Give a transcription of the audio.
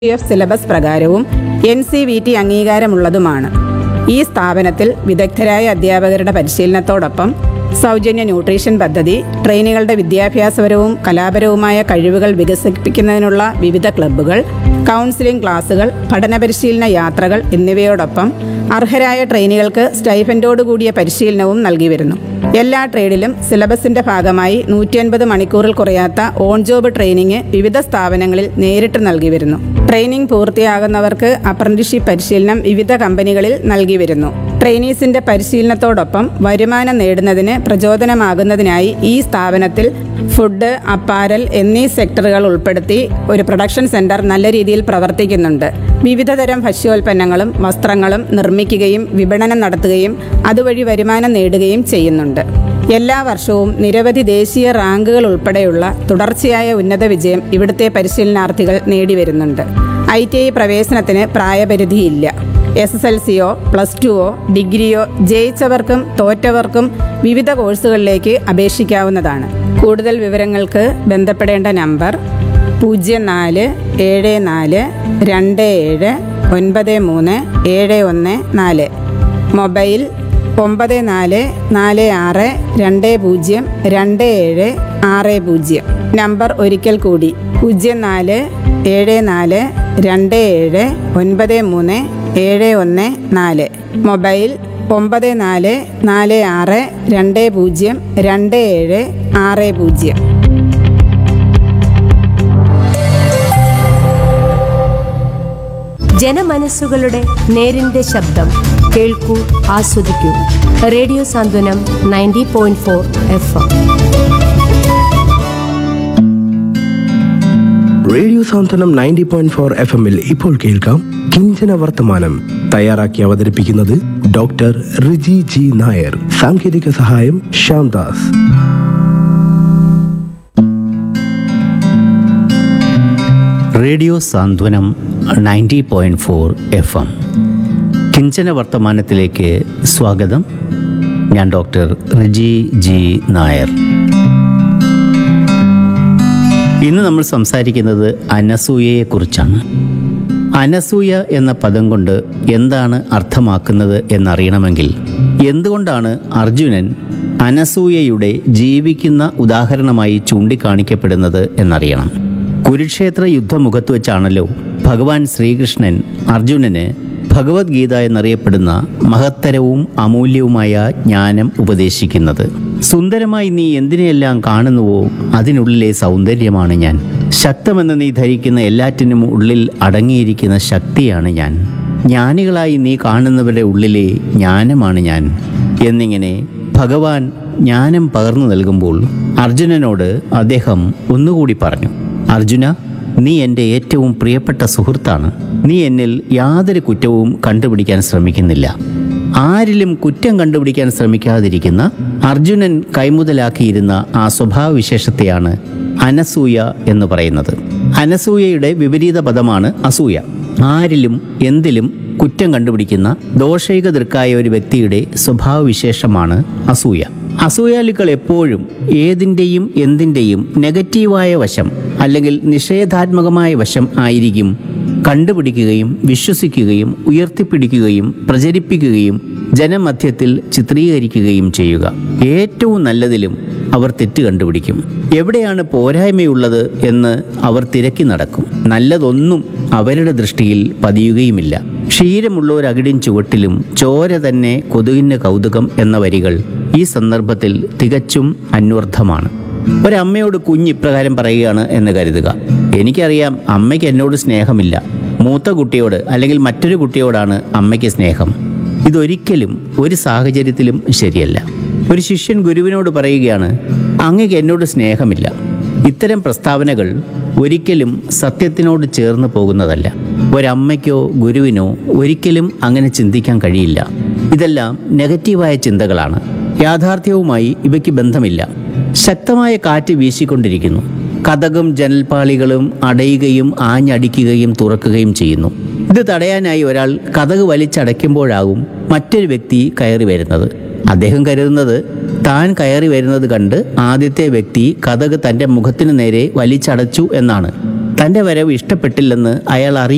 F syllabus പ്രകാരവും N C V T അംഗീകാരമുള്ളതുമാണ് ഈ സ്ഥാപനത്തിൽ വിദഗ്ധരായ അധ്യാപകരുടെ പരിശീലനത്തോടൊപ്പം സൗജന്യ ന്യൂട്രീഷൻ പദ്ധതി ട്രെയിനികളുടെ വിദ്യാഭ്യാസപരവും കലാപരവുമായ കഴിവുകൾ വികസിപ്പിക്കുന്നതിനുള്ള വിവിധ ക്ലബ്ബുകൾ കൗൺസിലിംഗ് ക്ലാസുകൾ പഠന പരിശീലന യാത്രകൾ എന്നിവയോടൊപ്പം അർഹരായ ട്രെയിനികൾക്ക് സ്റ്റൈഫൻഡോടുകൂടിയ പരിശീലനവും നൽകി വരുന്നു എല്ലാ ട്രേഡിലും സിലബസിന്റെ ഭാഗമായി നൂറ്റി അൻപത് മണിക്കൂറിൽ കുറയാത്ത ഓൺ ജോബ് ട്രെയിനിങ് വിവിധ സ്ഥാപനങ്ങളിൽ നേരിട്ട് നൽകി വരുന്നു ട്രെയിനിങ് പൂർത്തിയാകുന്നവർക്ക് അപ്രന്റീഷിപ്പ് പരിശീലനം വിവിധ കമ്പനികളിൽ നൽകി വരുന്നു ട്രെയിനീസിന്റെ പരിശീലനത്തോടൊപ്പം വരുമാനം നേടുന്നതിന് പ്രചോദനമാകുന്നതിനായി ഈ സ്ഥാപനത്തിൽ ഫുഡ് അപ്പാരൽ എന്നീ സെക്ടറുകൾ ഉൾപ്പെടുത്തി ഒരു പ്രൊഡക്ഷൻ സെന്റർ നല്ല രീതിയിൽ പ്രവർത്തിക്കുന്നുണ്ട് വിവിധതരം ഭക്ഷ്യോൽപ്പന്നങ്ങളും വസ്ത്രങ്ങളും നിർമ്മിക്കുകയും വിപണനം നടത്തുകയും അതുവഴി വരുമാനം നേടുകയും ചെയ്യുന്നുണ്ട് എല്ലാ വർഷവും നിരവധി ദേശീയ റാങ്കുകൾ ഉൾപ്പെടെയുള്ള തുടർച്ചയായ ഉന്നത വിജയം ഇവിടുത്തെ പരിശീലനാർത്ഥികൾ നേടിവരുന്നുണ്ട് ഐ ടി ഐ പ്രവേശനത്തിന് പ്രായപരിധിയില്ല എസ് എസ് എൽ സിയോ പ്ലസ് ടുവോ ഡിഗ്രിയോ ജയിച്ചവർക്കും തോറ്റവർക്കും വിവിധ കോഴ്സുകളിലേക്ക് അപേക്ഷിക്കാവുന്നതാണ് കൂടുതൽ വിവരങ്ങൾക്ക് ബന്ധപ്പെടേണ്ട നമ്പർ പൂജ്യം നാല് ഏഴ് നാല് രണ്ട് ഏഴ് ഒൻപത് മൂന്ന് ഏഴ് ഒന്ന് നാല് മൊബൈൽ ഒമ്പത് നാല് നാല് ആറ് രണ്ട് പൂജ്യം രണ്ട് ഏഴ് ആറ് പൂജ്യം നമ്പർ ഒരിക്കൽ കൂടി പൂജ്യം നാല് ഏഴ് നാല് രണ്ട് ഏഴ് ഒൻപത് മൂന്ന് ഏഴ് ഒന്ന് നാല് മൊബൈൽ ഒമ്പത് നാല് നാല് ആറ് രണ്ട് പൂജ്യം രണ്ട് ഏഴ് ആറ് പൂജ്യം ജനമനസ്സുകളുടെ നേരിന്റെ ശബ്ദം കേൾക്കൂ ആസ്വദിക്കൂ radio Santhwanam ninety point four F M radio Santhwanam ninety point four F എമ്മിൽ ഇപ്പോൾ കേൾക്കാം കിഞ്ചന വർത്തമാനം തയ്യാറാക്കി അവതരിപ്പിക്കുന്നത് ഡോക്ടർ റിജി ജി നായർ സാങ്കേതിക സഹായം Shyamdas radio Santhwanam ninety point four F M കിഞ്ചന വർത്തമാനത്തിലേക്ക് സ്വാഗതം ഞാൻ ഡോക്ടർ റിജി ജി നായർ ഇന്ന് നമ്മൾ സംസാരിക്കുന്നത് അനസൂയയെക്കുറിച്ചാണ് അനസൂയ എന്ന പദം കൊണ്ട് എന്താണ് അർത്ഥമാക്കുന്നത് എന്നറിയണമെങ്കിൽ എന്തുകൊണ്ടാണ് അർജുനൻ അനസൂയയുടെ ജീവിക്കുന്ന ഉദാഹരണമായി ചൂണ്ടിക്കാണിക്കപ്പെടുന്നത് എന്നറിയണം കുരുക്ഷേത്ര യുദ്ധമുഖത്ത് വെച്ചാണല്ലോ ഭഗവാൻ ശ്രീകൃഷ്ണൻ അർജുനന് ഭഗവത്ഗീത എന്നറിയപ്പെടുന്ന മഹത്തരവും അമൂല്യവുമായ ജ്ഞാനം ഉപദേശിക്കുന്നത് സുന്ദരമായി നീ എന്തിനെയെല്ലാം കാണുന്നുവോ അതിനുള്ളിലെ സൗന്ദര്യമാണ് ഞാൻ ശക്തമെന്ന് നീ ധരിക്കുന്ന എല്ലാറ്റിനും ഉള്ളിൽ അടങ്ങിയിരിക്കുന്ന ശക്തിയാണ് ഞാൻ ജ്ഞാനികളായി നീ കാണുന്നവരുടെ ഉള്ളിലെ ജ്ഞാനമാണ് ഞാൻ എന്നിങ്ങനെ ഭഗവാൻ ജ്ഞാനം പകർന്നു നൽകുമ്പോൾ അർജുനനോട് അദ്ദേഹം ഒന്നുകൂടി പറഞ്ഞു അർജുന നീ എൻ്റെ ഏറ്റവും പ്രിയപ്പെട്ട സുഹൃത്താണ് നീ എന്നിൽ യാതൊരു കുറ്റവും കണ്ടുപിടിക്കാൻ ശ്രമിക്കുന്നില്ല ആരിലും കുറ്റം കണ്ടുപിടിക്കാൻ ശ്രമിക്കാതിരിക്കുന്ന അർജുനൻ കൈമുതലാക്കിയിരുന്ന ആ സ്വഭാവവിശേഷത്തെയാണ് അനസൂയ എന്ന് പറയുന്നത് അനസൂയയുടെ വിപരീത പദമാണ് അസൂയ ആരിലും എന്തിലും കുറ്റം കണ്ടുപിടിക്കുന്ന ദോഷൈക ദൃക്കായ ഒരു വ്യക്തിയുടെ സ്വഭാവവിശേഷമാണ് അസൂയ അസൂയാലുക്കൾ എപ്പോഴും ഏതിൻ്റെയും എന്തിൻ്റെയും നെഗറ്റീവായ വശം അല്ലെങ്കിൽ നിഷേധാത്മകമായ വശം ആയിരിക്കും കണ്ടുപിടിക്കുകയും വിശ്വസിക്കുകയും ഉയർത്തിപ്പിടിക്കുകയും പ്രചരിപ്പിക്കുകയും ജനമധ്യത്തിൽ ചിത്രീകരിക്കുകയും ചെയ്യുക ഏറ്റവും നല്ലതിലും അവർ തെറ്റ് കണ്ടുപിടിക്കും എവിടെയാണ് പോരായ്മയുള്ളത് എന്ന് അവർ തിരക്കി നടക്കും നല്ലതൊന്നും അവരുടെ ദൃഷ്ടിയിൽ പതിയുകയുമില്ല ക്ഷീരമുള്ള ഒരു അകിടിൻ ചുവട്ടിലും ചോര തന്നെ കൊതുകിൻ്റെ കൗതുകം എന്ന വരികൾ ഈ സന്ദർഭത്തിൽ തികച്ചും അന്വർത്ഥമാണ് ഒരമ്മയോട് കുഞ്ഞ് ഇപ്രകാരം പറയുകയാണ് എന്ന് കരുതുക എനിക്കറിയാം അമ്മയ്ക്ക് എന്നോട് സ്നേഹമില്ല മൂത്ത കുട്ടിയോട് അല്ലെങ്കിൽ മറ്റൊരു കുട്ടിയോടാണ് അമ്മയ്ക്ക് സ്നേഹം ഇതൊരിക്കലും ഒരു സാഹചര്യത്തിലും ശരിയല്ല ഒരു ശിഷ്യൻ ഗുരുവിനോട് പറയുകയാണ് അങ്ങക്ക് എന്നോട് സ്നേഹമില്ല ഇത്തരം പ്രസ്താവനകൾ ഒരിക്കലും സത്യത്തിനോട് ചേർന്ന് പോകുന്നതല്ല ഒരമ്മയ്ക്കോ ഗുരുവിനോ ഒരിക്കലും അങ്ങനെ ചിന്തിക്കാൻ കഴിയില്ല ഇതെല്ലാം നെഗറ്റീവായ ചിന്തകളാണ് യാഥാർത്ഥ്യവുമായി ഇവയ്ക്ക് ബന്ധമില്ല ശക്തമായ കാറ്റ് വീശിക്കൊണ്ടിരിക്കുന്നു കഥകും ജനൽപ്പാളികളും അടയുകയും ആഞ്ഞടിക്കുകയും തുറക്കുകയും ചെയ്യുന്നു ഇത് തടയാനായി ഒരാൾ കഥക് വലിച്ചടയ്ക്കുമ്പോഴാകും മറ്റൊരു വ്യക്തി കയറി വരുന്നത് അദ്ദേഹം കരുതുന്നത് താൻ കയറി വരുന്നത് കണ്ട് ആദ്യത്തെ വ്യക്തി കഥക് തൻ്റെ മുഖത്തിന് നേരെ വലിച്ചടച്ചു എന്നാണ് തൻ്റെ വരവ് ഇഷ്ടപ്പെട്ടില്ലെന്ന് അയാൾ അറിയും